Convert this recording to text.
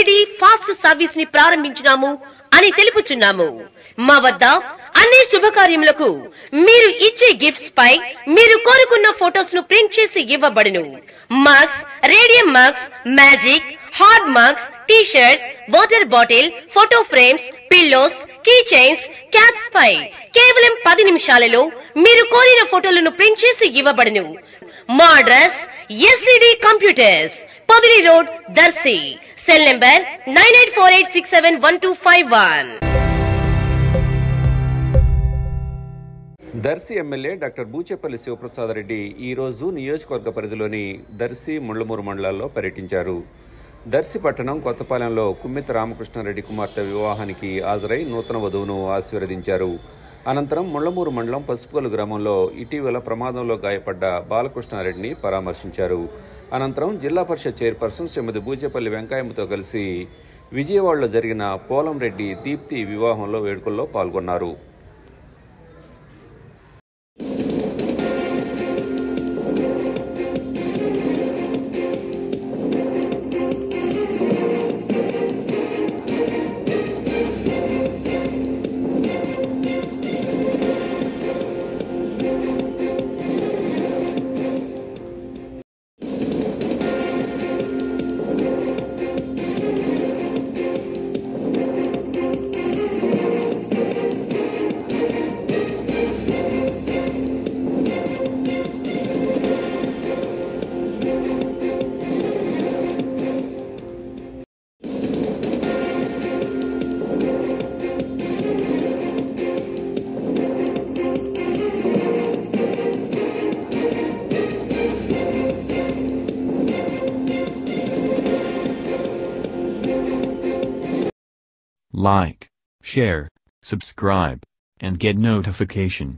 SCD fast service ని ప్రారంభించినాము అని తెలుపుచున్నాము మా వద్ద అన్ని శుభకార్యములకు మీరు ఇచ్చే గిఫ్ట్స్ పై మీరు కోరుకున్న ఫొటోస్ ను ప్రింట్ చేసి ఇవ్వబడును mugs radium mugs magic hard mugs T shirts water bottle photo frames pillows key chains caps పై కేవలం పది నిమిషాలలో మీరు కోరిన ఫోటోలను ప్రింట్ చేసి ఇవ్వబడును మా address SCD computers Podili road Darsi cell number nine eight four eight six seven one two five one Darsi MLA doctor Buchepalli Sivaprasad Reddy ఈరోజు నియోజకవర్గ పరిధిలోని దర్శి ముళ్లమూరు మండలాల్లో పర్యటించారు దర్శి పట్టణం కొత్తపాలెంలో కుమ్మిత రామకృష్ణారెడ్డి కుమార్తె వివాహానికి హాజరై నూతన వధువును ఆశీర్వదించారు అనంతరం ముళ్లమూరు మండలం పసుపుగలు గ్రామంలో ఇటీవల ప్రమాదంలో గాయపడ్డ బాలకృష్ణారెడ్డిని పరామర్శించారు అనంతరం జిల్లా పరిషత్ చైర్పర్సన్ శ్రీమతి బూచేపల్లి వెంకయ్యమ్మతో కలిసి విజయవాడలో జరిగిన పోలంరెడ్డి దీప్తి వివాహంలో వేడుకల్లో పాల్గొన్నారు Like, share, subscribe, and get notification.